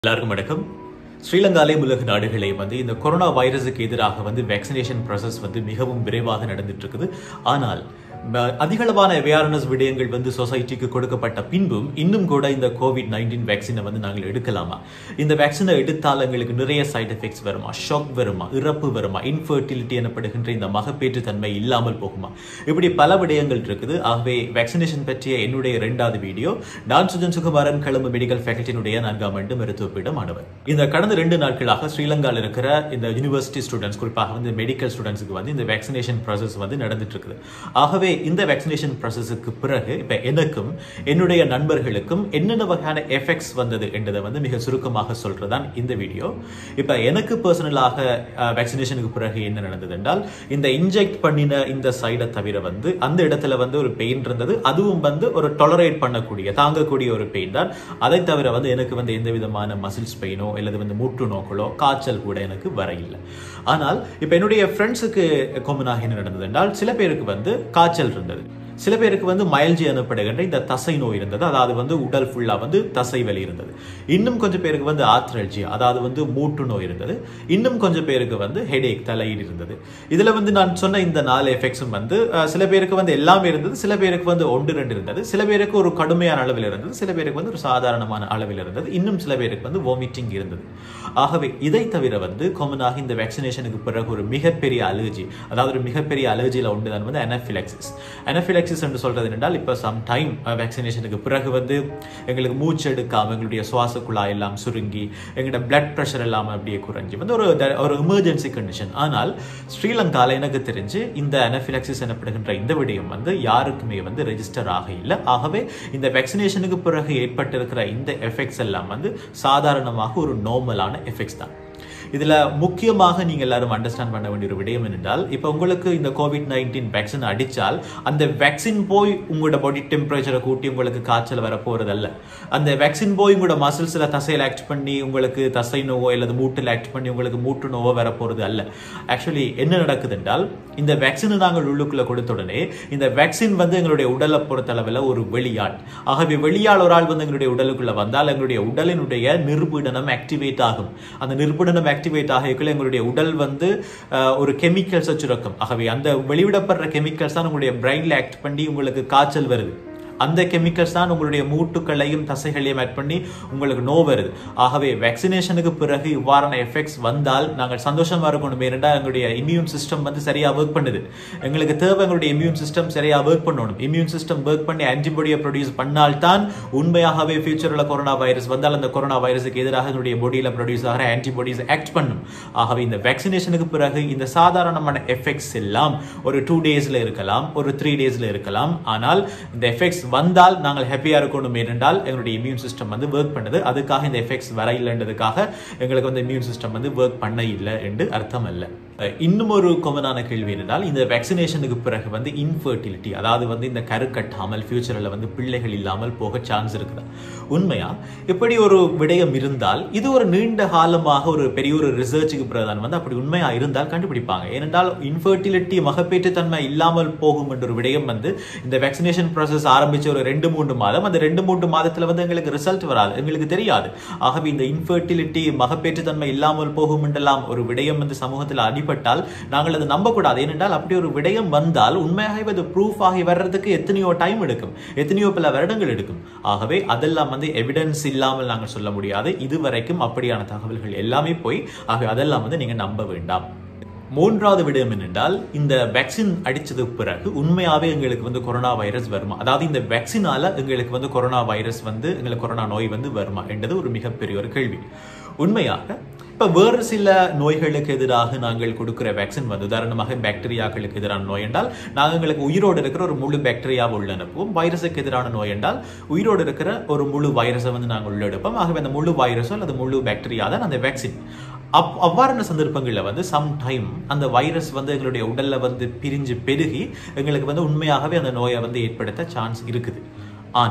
எல்லாருக்கும் வணக்கம் ஸ்ரீலங்காலே உலக நாடுகளே வந்து இந்த கொரோனா வைரஸுக்கு எதிராக வந்து வேக்சினேஷன் ப்ராசஸ் வந்து மிகவும் விரைவாக நடந்துட்டு இருக்குது ஆனால் ம- அதிகளவான அவேர்னஸ் விடயங்கள் வந்து சொசைட்டிக்கு கொடுக்கப்பட்ட பின்பும் இன்னும் கூட இந்த கோவிட் நைன்டீன் வேக்சினை வந்து நாங்கள் எடுக்கலாமா இந்த வேக்சினை எடுத்தால் எங்களுக்கு நிறைய சைடு எஃபெக்ட்ஸ் வருமா ஷாக் வருமா இறப்பு வருமா இன்ஃபர்டிலிட்டி எனப்படுகின்ற இந்த மகப்பேற்று தன்மை இல்லாமல் போகுமா இப்படி பல விடயங்கள் இருக்குது ஆகவே வேக்சினேஷன் பற்றிய என்னுடைய இரண்டாவது வீடியோ நான் சுஜன் சுகுமாரன் கிளம்பு மெடிக்கல் ஃபேக்கல்ட்டினுடைய நான்காம் ஆண்டு மருத்துவ பீட மாணவர் இந்த கடந்த ரெண்டு நாட்களாக ஸ்ரீலங்காவில் இருக்கிற இந்த யூனிவர்சிட்டி ஸ்டூடெண்ட்ஸ் குறிப்பாக வந்து மெடிக்கல் ஸ்டூடெண்ட்ஸுக்கு வந்து இந்த வேக்சினேஷன் ப்ராசஸ் வந்து நடந்துட்டு இருக்குது ஆகவே இந்த வேக்சினேஷன் ப்ராசஸுக்கு பிறகு இப்போ எனக்கும் என்னுடைய நண்பர்களுக்கும் என்னென்ன வகையான எஃபெக்ட்ஸ் வந்தது என்றதை வந்து மிக சுருக்கமாக சொல்றதுதான் இந்த வீடியோ இப்போ எனக்கு பர்சனலாக வேக்சினேஷனுக்கு பிறகு என்ன நடந்தது என்றால் இந்த இன்ஜெக்ட் பண்ணின இந்த சைடை தவிர வந்து அந்த இடத்துல வந்து ஒரு பெயின் இருந்தது அதுவும் வந்து ஒரு டொலரேட் பண்ணக்கூடிய தாங்கக்கூடிய ஒரு பெயின் தான் அதை தவிர வந்து எனக்கு வந்து எந்த விதமான மசில்ஸ் பெயினோ அல்லது வந்து மூட்டு நோக்களோ காய்ச்சல் கூட எனக்கு வர இல்லை ஆனால் இப்போ என்னுடைய ஃப்ரெண்ட்ஸுக்கு காமனாக என்ன நடந்தது என்றால் சில பேருக்கு வந்து காய்ச்சல் இருந்தது சில பேருக்கு வந்து மயல்ஜி எனப்படுகின்ற இந்த தசை நோய் இருந்தது அதாவது வந்து உடல் ஃபுல்லா வந்து தசை வலி இருந்தது இன்னும் கொஞ்சம் பேருக்கு வந்து ஆத்ரல்ஜி அதாவது வந்து மூட்டு நோய் இருந்தது இன்னும் கொஞ்சம் பேருக்கு வந்து ஹெடேக் தலையீடு இருந்தது இதுல வந்து நான் சொன்ன இந்த நாலு எஃபெக்ட்ஸும் வந்து அஹ், சில பேருக்கு வந்து எல்லாமே இருந்தது சில பேருக்கு வந்து ஒன்று ரெண்டு இருந்தது சில பேருக்கு ஒரு கடுமையான அளவில் இருந்தது சில பேருக்கு வந்து ஒரு சாதாரணமான அளவில் இருந்தது இன்னும் சில பேருக்கு வந்து வாமிட்டிங் இருந்தது ஆகவே இதை தவிர வந்து காமனாக இந்த வேக்சினேஷனுக்கு பிறகு ஒரு மிகப்பெரிய அலர்ஜி அதாவது ஒரு மிகப்பெரிய அலர்ஜியில் ஒன்று தான் வந்து அனஃபிலாக்சிஸ் அனஃபிலாக்சிஸ் என்று சொல்றது என்றால் இப்போ சம் டைம் வேக்சினேஷனுக்கு பிறகு வந்து எங்களுக்கு மூச்சு எடுக்காம எங்களுடைய சுவாச குழாய் எல்லாம் சுருங்கி எங்களோட பிளட் ப்ரெஷர் எல்லாம் அப்படியே குறைஞ்சி வந்து ஒரு த- ஒரு எமர்ஜென்சி கண்டிஷன் ஆனால் ஸ்ரீலங்கால எனக்கு தெரிஞ்சு இந்த அனஃபிலாக்சிஸ் எனப்படுகின்ற இந்த விடயம் வந்து யாருக்குமே வந்து ரெஜிஸ்டர் ஆக இல்லை ஆகவே இந்த வேக்சினேஷனுக்கு பிறகு ஏற்பட்டிருக்கிற இந்த எஃபெக்ட்ஸ் எல்லாம் வந்து சாதாரணமாக ஒரு நார்மலான எஃபெக்ட்ஸ் தான் இதுல முக்கியமாக நீங்க எல்லாரும் அண்டர்ஸ்டாண்ட் பண்ண வேண்டிய ஒரு விடயம் என்னென்றால் இப்போ உங்களுக்கு இந்த கோவிட் நைன்டீன் வேக்சின் அடிச்சால் அந்த வேக்சின் போய் உங்களோட பாடி டெம்பரேச்சரை கூட்டி உங்களுக்கு காய்ச்சல் வர போறதல்ல அந்த வேக்சின் போய் உங்களோட மசில்ஸ்ல தசையில் ஆக்ட் பண்ணி உங்களுக்கு தசை நோவோ அல்லது மூட்டில் ஆக்ட் பண்ணி உங்களுக்கு மூட்டு நோவோ வர போறது அல்ல ஆக்சுவலி என்ன நடக்குது என்றால் இந்த வேக்சினை நாங்கள் உள்ளுக்குள்ள கொடுத்த உடனே இந்த வேக்சின் வந்து எங்களுடைய உடலை பொறுத்தளவில் ஒரு வெளியாள் ஆகவே வெளியாள் ஒரு ஆள் வந்து எங்களுடைய உடலுக்குள்ள வந்தால் எங்களுடைய உடலினுடைய நிர்பீடனம் ஆக்டிவேட் ஆகும் அந்த நிர்பீடனம் ஆக்டிவேட் ஆகக்குள்ள எங்களுடைய உடல் வந்து அஹ், ஒரு கெமிக்கல்ஸை சுரக்கும் ஆகவே அந்த வெளிவிடப்படுற கெமிக்கல்ஸ் தான் உங்களுடைய பிரெயின்ல ஆக்ட் பண்ணி உங்களுக்கு காய்ச்சல் வருது அந்த கெமிக்கல்ஸ் தான் உங்களுடைய மூட்டுக்களையும் தசைகளையும் ஆட் பண்ணி உங்களுக்கு நோ வருது ஆகவே வேக்சினேஷனுக்கு பிறகு இவ்வாறான எஃபெக்ட்ஸ் வந்தால் நாங்கள் சந்தோஷமா இருக்கணும் ஏனென்றால் எங்களுடைய இம்யூன் சிஸ்டம் வந்து சரியா ஒர்க் பண்ணுது எங்களுக்கு தேவை எங்களுடைய இம்யூன் சிஸ்டம் சரியா ஒர்க் பண்ணணும் இம்யூன் சிஸ்டம் ஒர்க் பண்ணி ஆன்டிபாடியை ப்ரொடியூஸ் பண்ணால்தான் உண்மையாகவே ஃபியூச்சரில் கொரோனா வைரஸ் வந்தால் அந்த கொரோனா வைரஸுக்கு எதிராக எங்களுடைய பாடியில் ப்ரொடியூஸ் ஆகிற ஆன்டிபாடிஸ் ஆக்ட் பண்ணும் ஆகவே இந்த வேக்சினேஷனுக்கு பிறகு இந்த சாதாரணமான எஃபெக்ட்ஸ் எல்லாம் ஒரு டூ டேஸ்ல இருக்கலாம் ஒரு த்ரீ டேஸ்ல இருக்கலாம் ஆனால் இந்த எஃபெக்ட்ஸ் வந்தால் நாங்கள் ஹாப்பியா இருக்கணும் ஏனென்றால் எங்களுடைய இம்யூன் சிஸ்டம் வந்து ஒர்க் பண்ணுது அதுக்காக இந்த எஃபெக்ட்ஸ் வர இல்லைன்றதுக்காக எங்களுக்கு வந்து இம்யூன் சிஸ்டம் வந்து ஒர்க் பண்ண இல்லை என்று அர்த்தம் அல்ல அஹ் இன்னும் ஒரு காமனான கேள்வி என்னென்றால் இந்த வேக்சினேஷனுக்கு பிறகு வந்து இன்ஃபர்டிலிட்டி அதாவது வந்து இந்த கரு கட்டாமல் ஃபியூச்சரில் வந்து பிள்ளைகள் இல்லாமல் போக சான்ஸ் இருக்குதா உண்மையா இப்படி ஒரு விடயம் இருந்தால் இது ஒரு நீண்ட காலமாக ஒரு பெரிய ஒரு ரிசர்ச்சுக்கு பிறகுதான் வந்து அப்படி உண்மையா இருந்தால் கண்டுபிடிப்பாங்க ஏனென்றால் இன்ஃபர்டிலிட்டி மகப்பேற்று தன்மை இல்லாமல் போகும் என்ற ஒரு விடயம் வந்து இந்த வேக்சினேஷன் ப்ராசஸ் ஆரம்பிச்ச ஒரு ரெண்டு மூன்று மாதம் அந்த ரெண்டு மூன்று மாதத்துல வந்து எங்களுக்கு ரிசல்ட் வராது எங்களுக்கு தெரியாது ஆகவே இந்த இன்ஃபர்டிலிட்டி மகப்பேற்று தன்மை இல்லாமல் போகும் என்றெல்லாம் ஒரு விடயம் வந்து சமூகத்தில் அடிபட்டால் நாங்கள் அதை நம்பக்கூடாது ஏனென்றால் அப்படி ஒரு விடயம் வந்தால் உண்மையாகவே அது ப்ரூஃப் ஆகி வர்றதுக்கு எத்தனையோ டைம் எடுக்கும் எத்தனையோ பல வருடங்கள் எடுக்கும் ஆகவே அதெல்லாம் வந்து எவிடன்ஸ் இல்லாமல் நாங்கள் சொல்ல முடியாது இதுவரைக்கும் அப்படியான தகவல்கள் எல்லாமே போய் ஆகவே அதெல்லாம் வந்து நீங்க நம்ப வேண்டாம் மூன்றாவது விடயம் என்னென்றால் இந்த வேக்சின் அடிச்சது பிறகு உண்மையாவே எங்களுக்கு வந்து கொரோனா வைரஸ் வருமா அதாவது இந்த வேக்சினால எங்களுக்கு வந்து கொரோனா வைரஸ் வந்து எங்களுக்கு கொரோனா நோய் வந்து வருமா என்றது ஒரு மிகப்பெரிய ஒரு கேள்வி உண்மையாக இப்ப வேறு சில நோய்களுக்கு எதிராக நாங்கள் கொடுக்கிற வேக்சின் வந்து உதாரணமாக பாக்டீரியாக்களுக்கு எதிரான நோய் என்றால் நாங்கள் எங்களுக்கு உயிரோடு இருக்கிற ஒரு முழு பாக்டீரியாவை உள்ள அனுப்புவோம் வைரஸுக்கு எதிரான நோய் என்றால் உயிரோடு இருக்கிற ஒரு முழு வைரஸை வந்து நாங்கள் உள்ளெடுப்போம் ஆகவே அந்த முழு வைரஸோ அல்லது முழு பாக்டீரியா தான் அந்த வேக்சின் அப் அவ்வாறான சந்தர்ப்பங்களில் வந்து சம் டைம் அந்த வைரஸ் வந்து எங்களுடைய உடல்ல வந்து பிரிஞ்சு பெருகி எங்களுக்கு வந்து உண்மையாகவே அந்த நோயை வந்து ஏற்படுத்த சான்ஸ் இருக்குது ஆனால்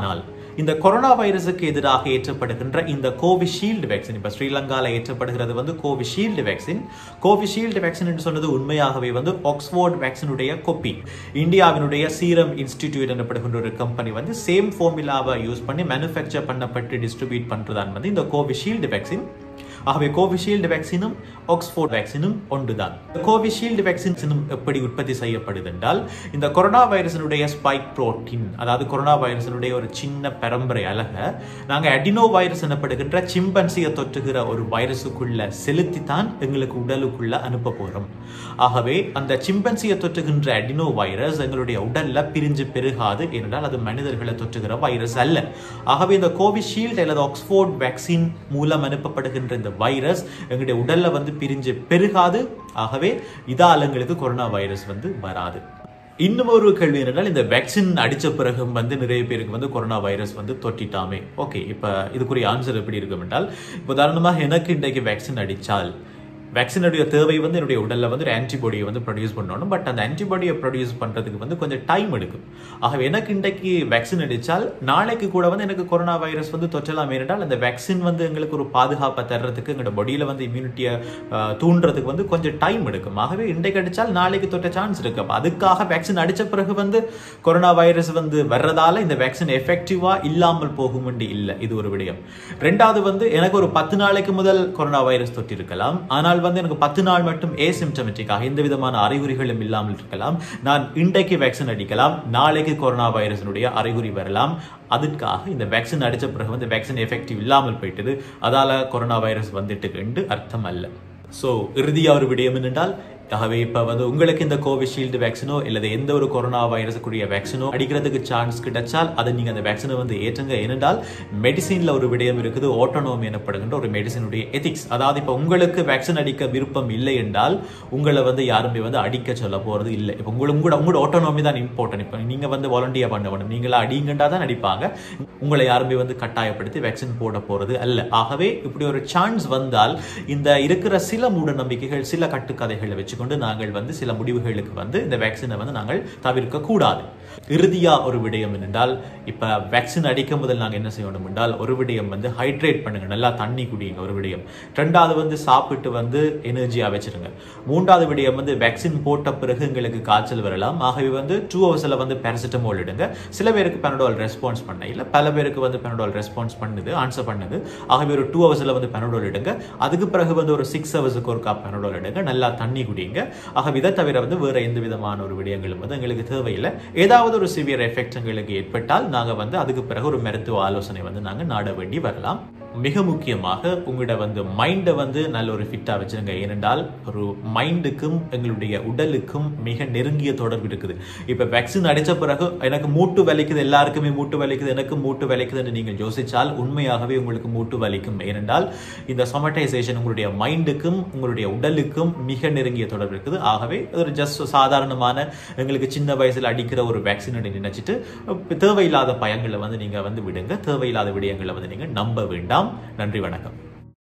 இந்த கொரோனா வைரஸுக்கு எதிராக ஏற்றப்படுகின்ற இந்த கோவிஷீல்டு வேக்சின் இப்ப ஸ்ரீலங்கால ஏற்றப்படுகிறது வந்து கோவிஷீல்டு வேக்சின் கோவிஷீல்டு வேக்சின் என்று சொன்னது உண்மையாகவே வந்து ஆக்ஸ்போர்ட் வேக்சினுடைய கொப்பி இந்தியாவினுடைய சீரம் இன்ஸ்டிடியூட் எனப்படுகின்ற ஒரு கம்பெனி வந்து சேம் ஃபார்முலாவை யூஸ் பண்ணி மேனுஃபேக்சர் பண்ணப்பட்டு டிஸ்ட்ரிபியூட் பண்றதான் வந்து இந்த கோவிஷீல்டு வேக்சின் ஆகவே கோவிஷீல்டு வேக்சினும் ஆக்ஸ்போர்ட் வேக்சினும் ஒன்றுதான் கோவிஷீல்டு வேக்சினும் எப்படி உற்பத்தி செய்யப்படுது என்றால் இந்த கொரோனா வைரஸினுடைய ஸ்பைக் புரோட்டீன் அதாவது கொரோனா வைரஸினுடைய ஒரு சின்ன பரம்பரை அழக நாங்க அடினோ வைரஸ் எனப்படுகின்ற சிம்பன்சியை தொற்றுகிற ஒரு வைரஸுக்குள்ள செலுத்தித்தான் எங்களுக்கு உடலுக்குள்ள அனுப்ப போறோம் ஆகவே அந்த சிம்பன்சியை தொற்றுகின்ற அடினோ வைரஸ் எங்களுடைய உடல்ல பிரிஞ்சு பெருகாது என்றால் அது மனிதர்களை தொற்றுகிற வைரஸ் அல்ல ஆகவே இந்த கோவிஷீல்டு அல்லது ஆக்ஸ்போர்ட் வேக்சின் மூலம் அனுப்பப்படுகின்ற இந்த வைரஸ் எங்களுடைய உடல்ல வந்து பிரிஞ்சு பெருகாது ஆகவே இதால் எங்களுக்கு கொரோனா வைரஸ் வந்து வராது இன்னும் ஒரு கேள்வி என்னென்றால் இந்த வேக்சின் அடிச்ச பிறகு வந்து நிறைய பேருக்கு வந்து கொரோனா வைரஸ் வந்து தொட்டிட்டாமே ஓகே இப்போ இதுக்குரிய ஆன்சர் எப்படி இருக்கும் என்றால் இப்போ உதாரணமாக எனக்கு இன்றைக்கு வேக்சின் அடித்தால் வேக்சினுடைய தேவை வந்து என்னுடைய உடல்ல வந்து ஒரு ஆன்டிபாடியை வந்து ப்ரொடியூஸ் பண்ணணும் பட் அந்த ஆன்டிபாடியை ப்ரொடியூஸ் பண்றதுக்கு வந்து கொஞ்சம் டைம் எடுக்கும் ஆகவே எனக்கு இன்றைக்கு வேக்சின் அடித்தால் நாளைக்கு கூட வந்து எனக்கு கொரோனா வைரஸ் வந்து தொற்றலாம் ஏனென்றால் அந்த வேக்சின் வந்து எங்களுக்கு ஒரு பாதுகாப்பை தர்றதுக்கு எங்களோட பாடியில வந்து இம்யூனிட்டியை தூண்டுறதுக்கு வந்து கொஞ்சம் டைம் எடுக்கும் ஆகவே இன்றைக்கு அடித்தால் நாளைக்கு தொற்ற சான்ஸ் இருக்கு அப்ப அதுக்காக வேக்சின் அடிச்ச பிறகு வந்து கொரோனா வைரஸ் வந்து வர்றதால இந்த வேக்சின் எஃபெக்டிவா இல்லாமல் போகும் இல்லை இது ஒரு விடயம் ரெண்டாவது வந்து எனக்கு ஒரு பத்து நாளைக்கு முதல் கொரோனா வைரஸ் தொட்டி இருக்கலாம் ஆனால் வந்து எனக்கு பத்து நாள் மட்டும் ஏசிம்டமெட்டிக்காக எந்த விதமான அறிகுறிகளும் இல்லாமல் இருக்கலாம் நான் இன்றைக்கு வேக்சின் அடிக்கலாம் நாளைக்கு கொரோனா வைரஸினுடைய அறிகுறி வரலாம் அதுக்காக இந்த வேக்சின் அடிச்ச பிறகு வந்து வேக்சின் எஃபெக்டிவ் இல்லாமல் போயிட்டது அதால கொரோனா வைரஸ் வந்துட்டு அர்த்தம் அல்ல ஸோ இறுதியா ஒரு விடயம் என்னென்றால் ஆகவே இப்போ வந்து உங்களுக்கு இந்த கோவிஷீல்டு வேக்சினோ இல்லது எந்த ஒரு கொரோனா வைரஸுக்குரிய வேக்சினோ அடிக்கிறதுக்கு சான்ஸ் கிடைச்சால் அதை நீங்கள் அந்த வேக்சினை வந்து ஏற்றுங்க ஏனென்றால் மெடிசினில் ஒரு விடயம் இருக்குது ஓட்டோனோமி எனப்படுகின்ற ஒரு மெடிசினுடைய எதிக்ஸ் அதாவது இப்போ உங்களுக்கு வேக்சின் அடிக்க விருப்பம் இல்லை என்றால் உங்களை வந்து யாருமே வந்து அடிக்க சொல்ல போகிறது இல்லை இப்போ உங்களுக்கு உங்களோட உங்களோட ஓட்டோனோமி தான் இம்பார்ட்டன்ட் இப்போ நீங்கள் வந்து வாலண்டியர் பண்ண வேணும் நீங்களா அடிங்கண்டா தான் அடிப்பாங்க உங்களை யாருமே வந்து கட்டாயப்படுத்தி வேக்சின் போட போகிறது அல்ல ஆகவே இப்படி ஒரு சான்ஸ் வந்தால் இந்த இருக்கிற சில மூட நம்பிக்கைகள் சில கட்டுக்கதைகளை வச்சு கொண்டு நாங்கள் வந்து சில முடிவுகளுக்கு வந்து இந்த வேக்சினை வந்து நாங்கள் தவிர்க்க கூடாது இறுதியா ஒரு விடயம் என்னென்றால் இப்ப வேக்சின் அடிக்கும் முதல் நாங்க என்ன செய்யணும் என்றால் ஒரு விடயம் வந்து ஹைட்ரேட் பண்ணுங்க நல்லா தண்ணி குடியுங்க ஒரு விடயம் ரெண்டாவது வந்து சாப்பிட்டு வந்து எனர்ஜியா வச்சிருங்க மூன்றாவது விடயம் வந்து வேக்சின் போட்ட பிறகு எங்களுக்கு காய்ச்சல் வரலாம் ஆகவே வந்து டூ ஹவர்ஸ்ல வந்து பேரசிட்டமோல் எடுங்க சில பேருக்கு பெனடால் ரெஸ்பான்ஸ் பண்ண இல்ல பல பேருக்கு வந்து பெனடால் ரெஸ்பான்ஸ் பண்ணுது ஆன்சர் பண்ணுது ஆகவே ஒரு டூ ஹவர்ஸ்ல வந்து பெனடால் எடுங்க அதுக்கு பிறகு வந்து ஒரு சிக்ஸ் ஹவர்ஸுக்கு ஒரு கப் பெனடால் எடுங்க நல்லா தண்ணி குடிங்க ஆக இதை தவிர வந்து வேற எந்த விதமான ஒரு விடயங்களும் வந்து எங்களுக்கு தேவையில்லை ஏதாவது ஒரு சிவியர் எஃபெக்ட் எங்களுக்கு ஏற்பட்டால் நாங்க வந்து அதுக்கு பிறகு ஒரு மருத்துவ ஆலோசனை வந்து நாங்க நாட வேண்டி வரலாம் மிக முக்கியமாக உங்களோட வந்து மைண்டை வந்து நல்ல ஒரு ஃபிட்டாக வச்சுருங்க ஏனென்றால் ஒரு மைண்டுக்கும் எங்களுடைய உடலுக்கும் மிக நெருங்கிய தொடர்பு இருக்குது இப்போ வேக்சின் அடித்த பிறகு எனக்கு மூட்டு வலிக்குது எல்லாருக்குமே மூட்டு வலிக்குது எனக்கு மூட்டு வலிக்குதுன்னு நீங்கள் யோசித்தால் உண்மையாகவே உங்களுக்கு மூட்டு வலிக்கும் ஏனென்றால் இந்த சொமட்டைசேஷன் உங்களுடைய மைண்டுக்கும் உங்களுடைய உடலுக்கும் மிக நெருங்கிய தொடர்பு இருக்குது ஆகவே ஒரு ஜஸ்ட் சாதாரணமான எங்களுக்கு சின்ன வயசில் அடிக்கிற ஒரு வேக்சின் நினைச்சிட்டு தேவையில்லாத பயங்களை வந்து நீங்கள் வந்து விடுங்க தேவையில்லாத விடயங்களை வந்து நீங்கள் நம்ப வேண்டாம் நன்றி வணக்கம்